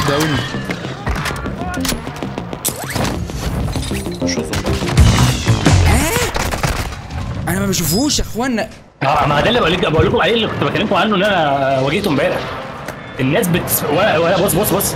داون مش زومبي انا ما بشوفوش يا اخوانا اه ما ده اللي بقول لك بقول لكم عليه اللي كنت بكلمكم عنه ان انا واجهته امبارح الناس بت ولا ولا بص بص بص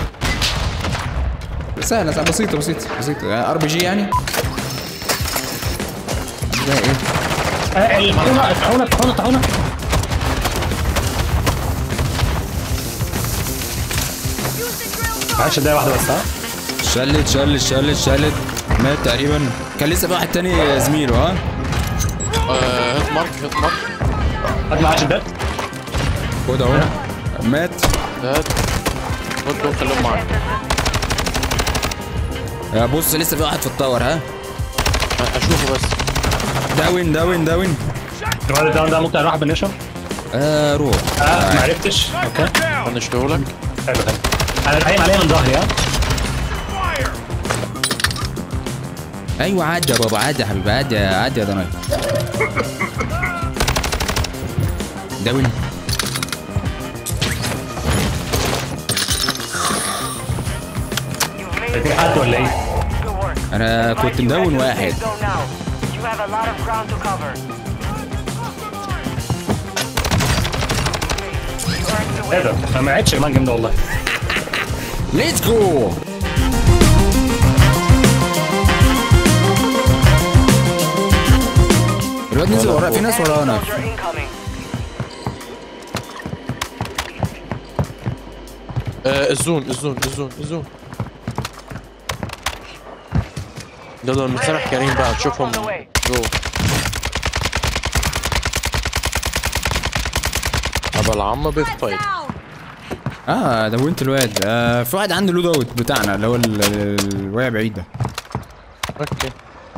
سهله سهله بسيطه بسيطه بسيطه ار بي جي يعني ده ايه آه، الطاحونه الطاحونه الطاحونه الطاحونه معلش دقيقه واحده بس ها شلت شلت شلت شلت مات تقريبا كان لسه في واحد تاني زميله ها آه، هيت مارك هيت مارك هات معاه شدات خد اهو مات هات خد دول خليهم معاك يا بص لسه في واحد في التاور ها اشوفه بس داون داون داون الولد ده ده ممكن اروح بالنشر آه روح اه ما عرفتش اوكي فنشته لك حلو حلو انا الحقيقة عليا من ظهري ها ايوه عدى يا بابا عدى يا حبيبي عدى عدى يا ضناي داون في حد ولا ايه؟ انا كنت مدون واحد You have a lot of ground to cover. ايه ده؟ انا ما عدتش كمان الجيم ده والله ليتس جو الواد نزل ورايا في ناس ورانا Soldier incoming. آه الزون الزون الزون الزون يلا نسامح كريم بقى نشوفهم جوه ابو العم بالفايت اه دونت الواد آه في واحد عنده لود اوت بتاعنا اللي هو ال- ال- الواقع بعيد ده اوكي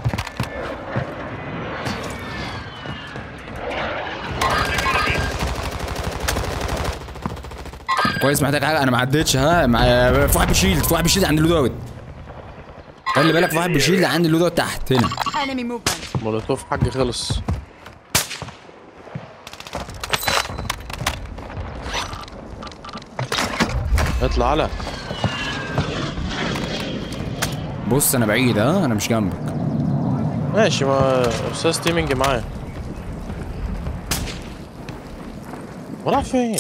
كويس محتاج حاجه انا ما عدتش ها مع في واحد بيشيلد في واحد بيشيلد عند اللود اوت خلي بالك في واحد بيشيلد عند اللود اوت تحت هنا Enemy movement. مولوتوف حاج خلص اطلع على بص انا بعيد ها انا مش جنبك ماشي ما استاذ تيمينج معايا وراح فين؟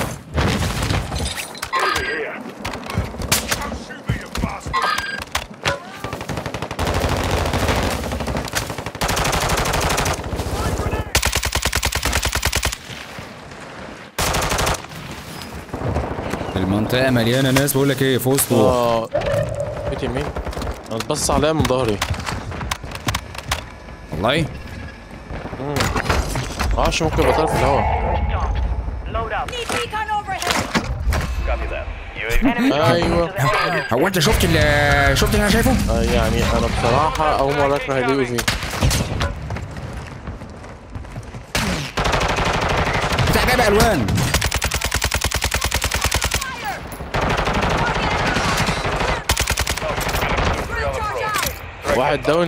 المنطقه مليانه ناس بقول لك ايه في وسط روح. اه في تيمين انا اتبص عليا من ظهري والله معرفش ممكن يبقى طالع في الهوا Load up. Need recon overhead. Copy that. Enemy ايوه هو انت شفت اللي شفت اللي انا شايفه آه يعني انا بصراحه اول مره اكره اليو في بتاع جايب الوان Charge out. واحد داون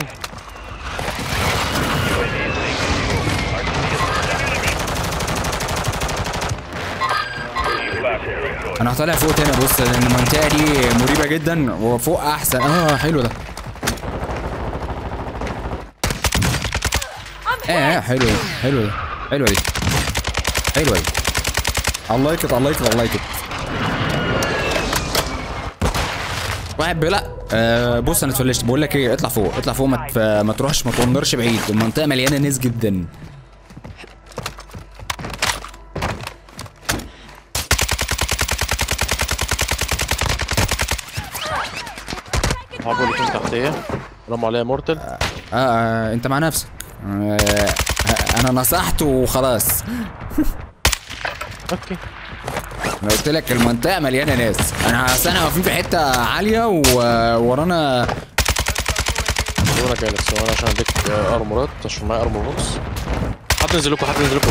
انا هطلع فوق تاني بص لان المنطقه دي مريبه جدا وفوق احسن اه حلو ده I'm اه حلو ده حلو ده حلوه دي حلوه دي الله يكت الله يكت الله يكت واحد بلا آه بص انا اتفلشت بقول لك ايه اطلع فوق اطلع فوق ما تف- ما تروحش ما تندرش بعيد المنطقه مليانه ناس جدا صحابه اللي كنت تحتيه رموا عليا مورتل آه, آه انت مع نفسك آه انا نصحت وخلاص اوكي انا قلت لك المنطقه مليانه ناس انا اصل احنا واقفين في حته عاليه وورانا وانا جاي لك ثواني عشان اديك آه، ارمورات عشان معايا ارمور بوكس حد ينزل لكم حد ينزل لكم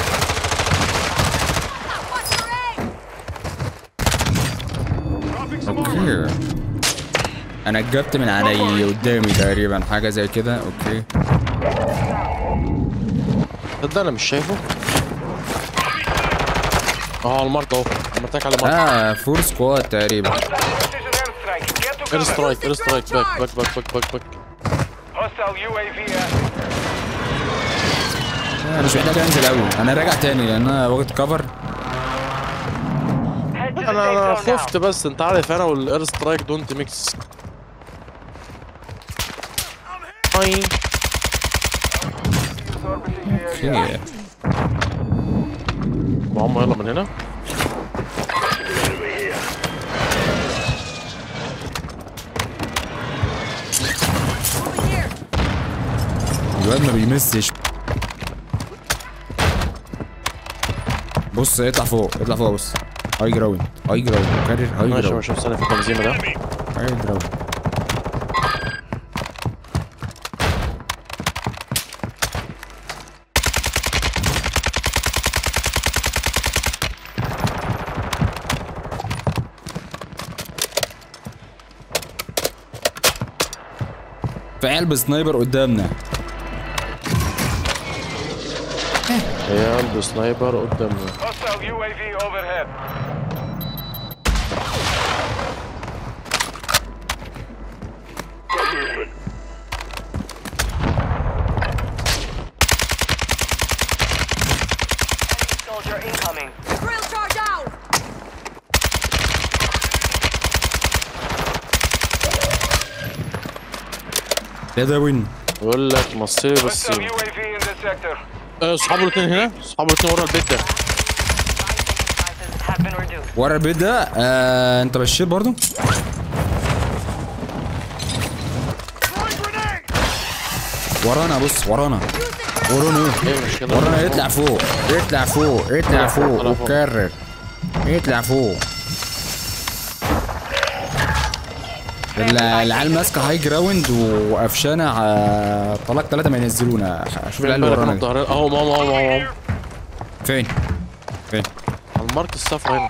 اوكي انا اتجبت من علي قدامي تقريبا حاجه زي كده اوكي تصدق انا مش شايفه اه على المارك اهو عملتك على مارك اه فول سكواد تقريبا Precision airstrike. Get to اير cover. سترايك اير سترايك باك باك باك باك باك باك Hostile UAV active. آه مش محتاج انزل قوي انا راجع تاني لان انا واخد كفر Head to the انا انا safe zone now. خفت بس انت عارف انا والاير سترايك دونت ميكس هاي اوكي وهم يلا من هنا Over here. الواد ما بيمسش بص اطلع فوق اطلع فوق بص هاي جراوند هاي جراوند كرر هاي ماشي جراوند ماشي استنى في التنظيم ده هاي جراوند في علب سنايبر قدامنا هي عنده سنايبر قدامنا Hostile UAV overhead. Enemy Soldier incoming. Drill charge out. ده ده وين يقول لك مصير بس Hostile UAV in the sector. آه، اصحابه الاثنين هنا اصحابه الاثنين ورا البيت ده Prices have been reduced. ورا البيت ده آه انت بشير برضو ورانا بص ورانا ورانا ايه ايه مش كده ورانا يطلع فوق يطلع فوق يطلع فوق طلع فوق. وكرر يطلع فوق ال- العيال ماسكه هاي جراوند وقفشانه ع- طلاق ثلاثه ما ينزلونا شوف العيال اللي ورانا دي. ظهرين اهو اهو اهو اهو فين فين على المارك الصفرا هنا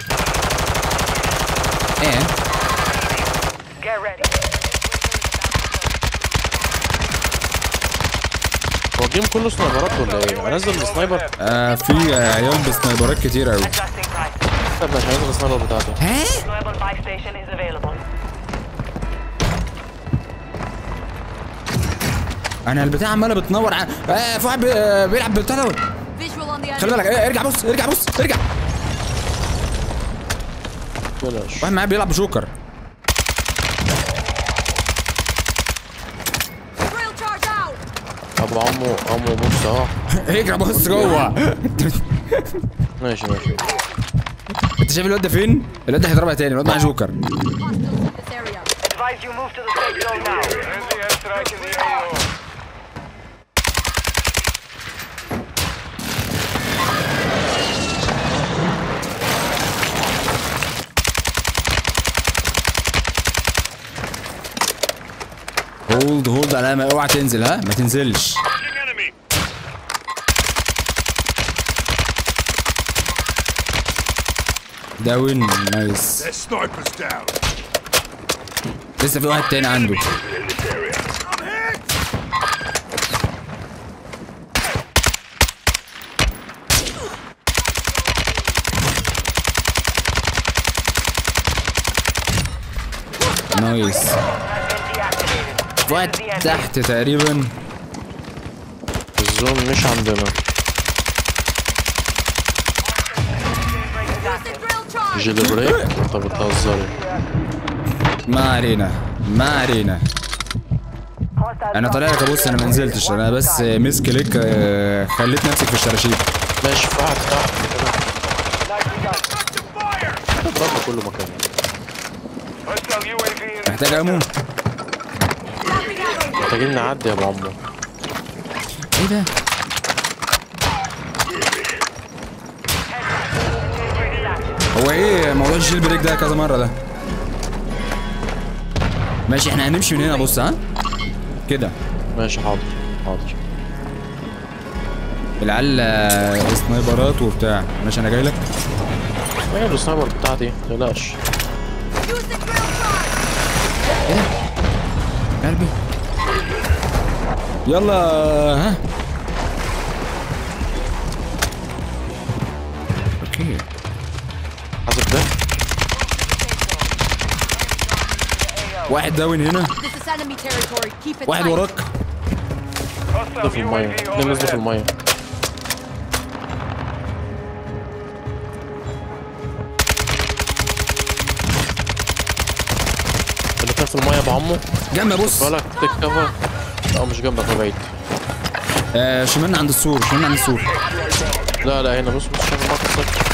ايه Get ready. هو الجيم كله سنايبرات ولا ايه؟ انزل السنايبر آه في آه، عيال بسنايبرات كتير قوي Adjusting price. طب مش هنزل السنايبر بتاعته Deployable buy station is available. انا البتاع عماله بتنور ع... آه في واحد بي- آه، بيلعب بالبتاع دوت Visual on the خلي enemy. بالك آه، ارجع بص ارجع بص ارجع بلاش واحد معاه بيلعب بجوكر Drill charge out. ابو عمو عمو بص اهو ارجع بص جوه ماشي ماشي انت شايف الواد ده فين؟ الواد ده هيضربها تاني الواد معاه جوكر Hostiles in this area. Advise you move to the safe zone now. Friendly airstrike in the AO. هولد هولد علامة اوعى تنزل ها ما تنزلش داون نايس Snipers down. لسه في واحد تاني عنده نايس في واحد تحت تقريبا الزون مش عندنا Using drill charge. جيلي بريك انت بتهزري ما علينا ما علينا انا طالع لك ابص انا ما نزلتش انا بس مس كليك آه، خليت نفسك في الشراشيب ماشي في واحد تحت كده الضرب كله مكان Hostile UAV in the محتاج امو Dropping ammo. محتاجين نعدي يا ابو عمو ايه ده هو ايه موضوع الجيل بريك ده كذا مره ده ماشي احنا هنمشي من هنا بص ها كده ماشي حاضر حاضر العيال آه، سنايبرات وبتاع ماشي انا جاي لك ايه السنايبر بتاعتي متقلقش Using drill charge. قلبي يلا ها اوكي واحد داون هنا This is enemy territory. Keep it واحد tight. وراك نزلوا في الميه اتنين نزلوا في الميه الاتنين في الميه يا ابو عمو جنبي بص بالك تيك كفر لا مش جنبك هو بعيد آه شمالنا عند السور شمالنا عند السور لا لا هنا بص بص شايف الميه الصفر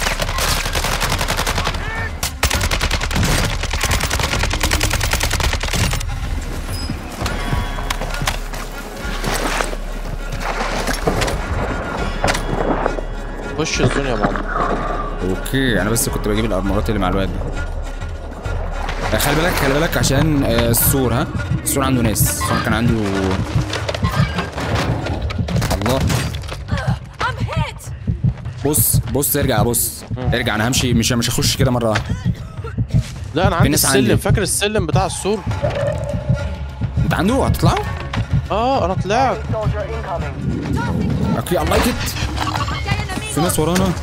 خش الدنيا يا ابو عمو اوكي انا بس كنت بجيب الارمورات اللي مع الواد ده آه، خلي بالك خلي بالك عشان آه، السور ها السور عنده ناس السور كان عنده الله I'm hit. بص بص ارجع بص ارجع انا همشي مش مش هخش كده مره واحده لا انا عندي ناس السلم عندي. فاكر السلم بتاع السور انت عنده هتطلعوا اه انا طلعت اوكي الله يكت Get في ناس ورانا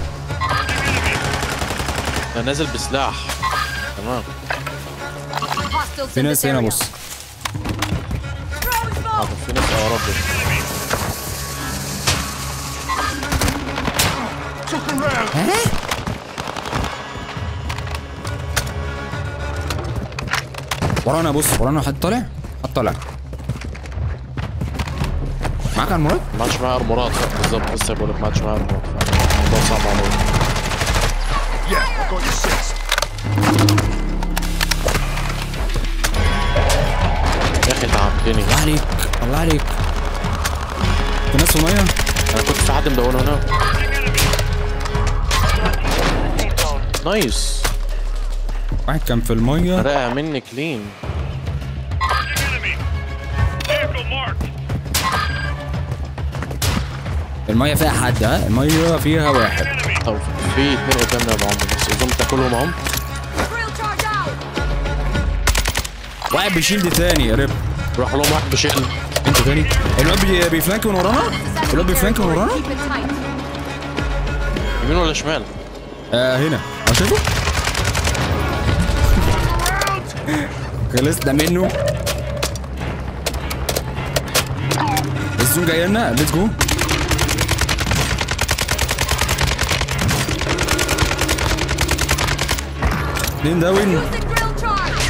انا نازل بسلاح تمام Hostiles في in ناس this هنا area. بص Throwing smoke. حاضر في ناس اه ربي ورانا بص ورانا حد طالع حد طالع معاك المراد ما عادش معايا ارمورات بالظبط لسه بقول لك ما عادش معايا ارمورات الموضوع صعب عليا يا اخي تعبتني الله عليك الله عليك في ناس في الميه انا كنت في حد مدونه هنا نايس واحد كان في الميه راقع مني كلين الميه فيها حد ها الميه فيها واحد طب في اتنين قدامنا يا ابو عمرو بس اظن تاكلهم اهم Drill charge out. واحد بيشيل تاني يا رب راح لهم واحد بشقل انت تاني الواد بي- بيفلانك من ورانا This is الواد enemy بيفلانك من territory. ورانا Keep it tight. يمين ولا شمال؟ آه هنا اه شايفه خلصنا منه الزون جاي لنا ليتس جو اتنين داون Using drill charge.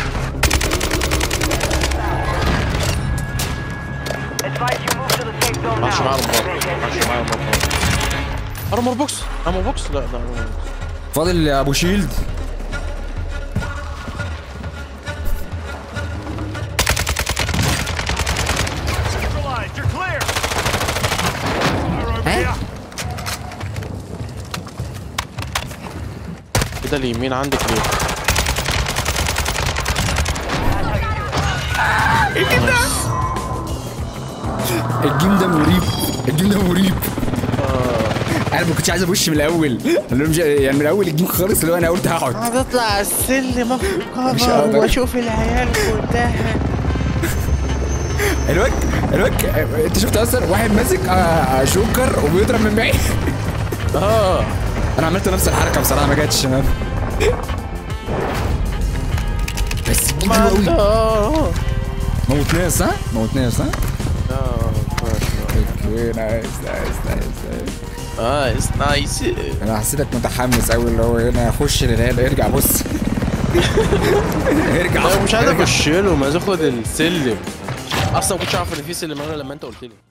Advise you move to the safe zone ما عادش معايا now. ارمورات ما عادش معايا ارمورات ارمور بوكس ارمور بوكس لا لا ارمور بوكس فاضل ابو شيلد Neutralized. You're clear. كده اليمين عندك ليه؟ الجيم ده مريب الجيم ده مريب انا ما كنتش عايز ابوش من الاول اللي هو مش يعني من اول الجيم خالص اللي هو انا قلت هقعد هتطلع السلم اخد مش كفر هقدر. واشوف العيال كلها الواد الواد انت شفت اصلا واحد ماسك آه، شوكر وبيضرب من بعيد اه انا عملت نفس الحركه بصراحه ما جاتش شباب بس الجيم حلو قوي اه موت ناس ها موت ناس ها اه اوكي نايس نايس نايس نايس نايس نايس انا حسيتك متحمس قوي اللي هو هنا خش للعيال ارجع بص ارجع انا مش عايز ارجع. اخش له ما عايز اخد السلم اصلا ما كنتش عارف ان في سلم غير لما انت قلت لي